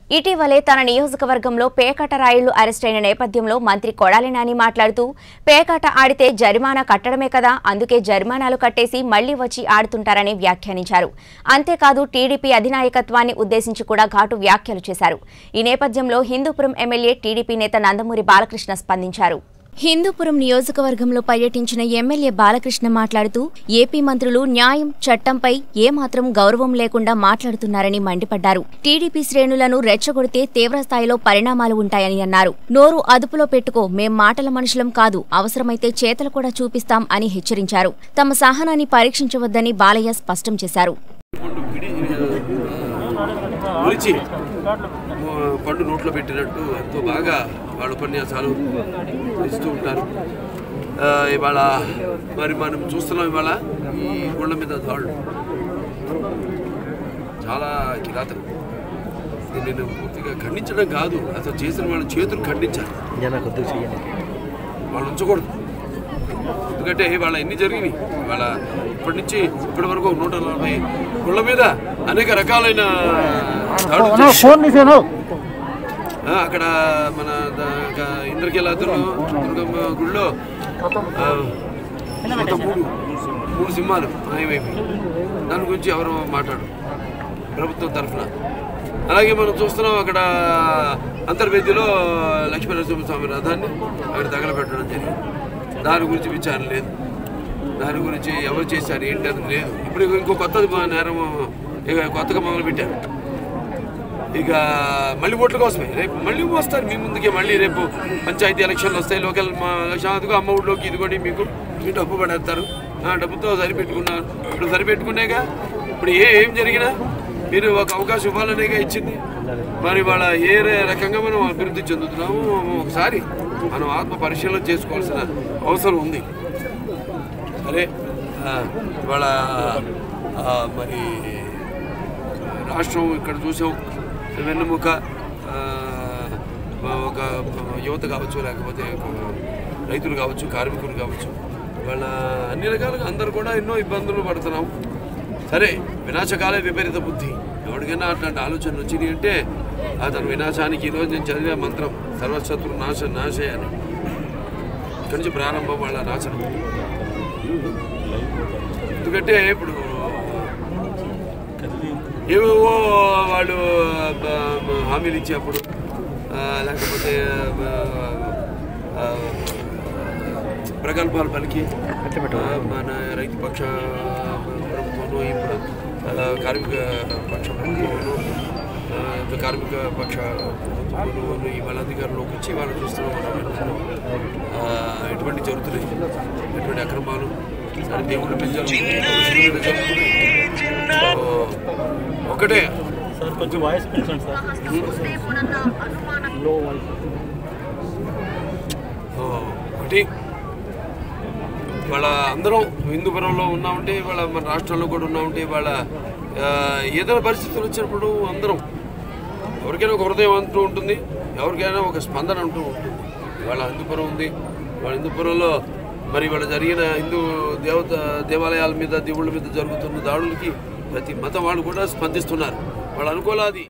ఇటీవలే తన నియోజకవర్గంలో పేకాట రాయుళ్లు అరెస్ట్ అయిన నేపథ్యంలో మంత్రి కొడాలి నాని మాట్లాడుతూ పేకాట ఆడితే జరిమానా కట్టడమే కదా అందుకే జరిమానాలు కట్టేసి మళ్లీ వచ్చి ఆడుతుంటారని వ్యాఖ్యానించారు అంతేకాదు టీడీపీ అధినాయకత్వాన్ని ఉద్దేశించి కూడా ఘాటు వ్యాఖ్యలు చేశారు ఈ నేపథ్యంలో హిందూపురం ఎమ్మెల్యే టీడీపీ నేత నందమూరి బాలకృష్ణ స్పందించారు హిందూపురం నియోజకవర్గంలో పర్యటించిన ఎమ్మెల్యే బాలకృష్ణ మాట్లాడుతూ ఏపీ మంత్రులు న్యాయం చట్టంపై ఏమాత్రం గౌరవం లేకుండా మాట్లాడుతున్నారని మండిపడ్డారు టీడీపీ శ్రేణులను రెచ్చగొడితే తీవ్రస్థాయిలో పరిణామాలు ఉంటాయని అన్నారు నోరు అదుపులో పెట్టుకో మేం మాటల మనుషులం కాదు అవసరమైతే చేతలు కూడా చూపిస్తాం అని హెచ్చరించారు తమ సహనాన్ని పరీక్షించవద్దని బాలయ్య స్పష్టం చేశారు పండు పిడి ఒలిచి మ- పండు నోట్లో పెట్టినట్టు ఎంతో బాగా వాళ్ళ ఉపన్యాసాలు ఇస్తూ ఉంటారు ఆ, ఇవాళ మరి మనం చూస్తున్నాం ఇవాళ ఈ గుళ్ళ మీద దాళ్ళు చాలా కిరాతకం ఇది నేను పూర్తిగా ఖండించడం కాదు అసలు చేసిన వాళ్ళ చేతులు ఖండించాలి జన కొద్దిగా చేయండి వాళ్ళు ఉంచకూడదు ఎందుకంటే వాళ్ళ ఎన్ని జరిగినాయి వాళ్ళ ఇప్పటి నుంచి ఇప్పటి వరకు ఒక నూట నలభై గుళ్ళ మీద అనేక రకాలైన దాడులు చేశారు. ఫోన్ తీసాను ఆ, అక్కడ మన ద- గ- ఇంద్రకీలాద్రి దుర్గమ్మ గుళ్ళో ఆ, మొత్తం మూడు మూడు సింహాలు మాయమైపోయి దాని గురించి ఎవరు మాట్లాడు ప్రభుత్వం తరఫున అలాగే మనం చూస్తున్నాం అక్కడ అంతర్వేదిలో లక్ష్మీ నరసింహస్వామి రథాన్ని అక్కడ తగలబెట్టడం జరిగింది దాని గురించి విచారణ లేదు దాని గురించి ఎవరు చేశారు ఏంటి అని లేదు ఇప్పుడు ఇంకో కొత్త నేరం ఇక కొత్తగా మొదలు పెట్టారు ఇక మళ్ళీ ఓట్ల కోసమే రేపు మళ్ళీ వస్తారు మీ ముందుకే మళ్ళీ రేపు పంచాయతీ ఎలక్షన్లు వస్తాయి లోకల్ మా ఎలక్షన్ అదిగో అమ్మ ఊళ్ళోకి ఇదిగోండి మీకు మీ డబ్బు పడేస్తారు ఆ డబ్బుతో సరిపెట్టుకున్నారు ఇప్పుడు సరిపెట్టుకునేగా ఇప్పుడు ఏ ఏం జరిగినా మీరు ఒక అవకాశం ఇవ్వాలనేగా ఇచ్చింది మరి వాళ్ళ ఏ రే- రకంగా మనం అభివృద్ధి చెందుతున్నాము ఒకసారి మనం ఆత్మ పరిశీలన చేసుకోవాల్సిన అవసరం ఉంది సరే ఆ, ఇవాళ ఆ, మరి రాష్ట్రం ఇక్కడ చూసాం వెన్నుముక ఆ, ఒక యువత కావచ్చు లేకపోతే ఒక రైతులు కావచ్చు కార్మికులు కావచ్చు వాళ్ళ అన్ని రకాలుగా అందరూ కూడా ఎన్నో ఇబ్బందులు పడుతున్నాం సరే వినాశకాలే విపరీత బుద్ధి ఎవరికైనా అట్లాంటి ఆలోచనలు వచ్చినాయి అంటే అతను వినాశానికి ఈరోజు నేను చదివే మంత్రం సర్వశత్రు నాశ నాశే అని ఇక్కడి నుంచి ప్రారంభం వాళ్ళ నాశనం ఎందుకంటే ఇప్పుడు ఏవేవో వాళ్ళు బ- బ- హామీలు ఇచ్చేప్పుడు ఆ, లేకపోతే బ- ఆ, ప్రగల్భాలు పలికి ఆ, మన రైతు పక్ష ప్రభుత్వంలో ఇప్పుడు ఆ, కార్మిక పక్ష ప్రభుత్వంలో ఆ, ఇంకా కార్మిక పక్ష ప్రభుత్వంలో ఇవాళ అధికారంలోకి వచ్చి వాళ్ళు చూస్తున్నాం మనం వింటున్నాం. ఆ, ఎటువంటి జరుగుతున్నాయి ఎటువంటి అక్రమాలు సరే దేవుడి మీద జరుగుతున్నాయి మనుషుల మీద జరుగుతున్నాయి సో, ఒకటే సార్ కొంచెం వాయిస్ పెంచండి సార్ లో వాయిస్ ఓ, ఒకటి వాళ్ళ అందరం హిందూపురంలో ఉన్నామంటే వాళ్ళ మన రాష్ట్రంలో కూడా ఉన్నామంటే వాళ్ళ ఆ, ఏదైనా పరిస్థితులు వచ్చినప్పుడు అందరం ఎవరికైనా ఒక హృదయం అంటూ ఉంటుంది ఎవరికైనా ఒక స్పందన అంటూ ఉంటుంది వాళ్ళ హిందూపురం ఉంది వాళ్ళ హిందూపురంలో మరి వాళ్ళ జరిగిన హిందూ దేవత దేవాలయాల మీద దేవుళ్ళ మీద జరుగుతున్న దాడులకి ప్రతి మతం వాళ్ళు కూడా స్పందిస్తున్నారు వాళ్ళ అనుకూలాది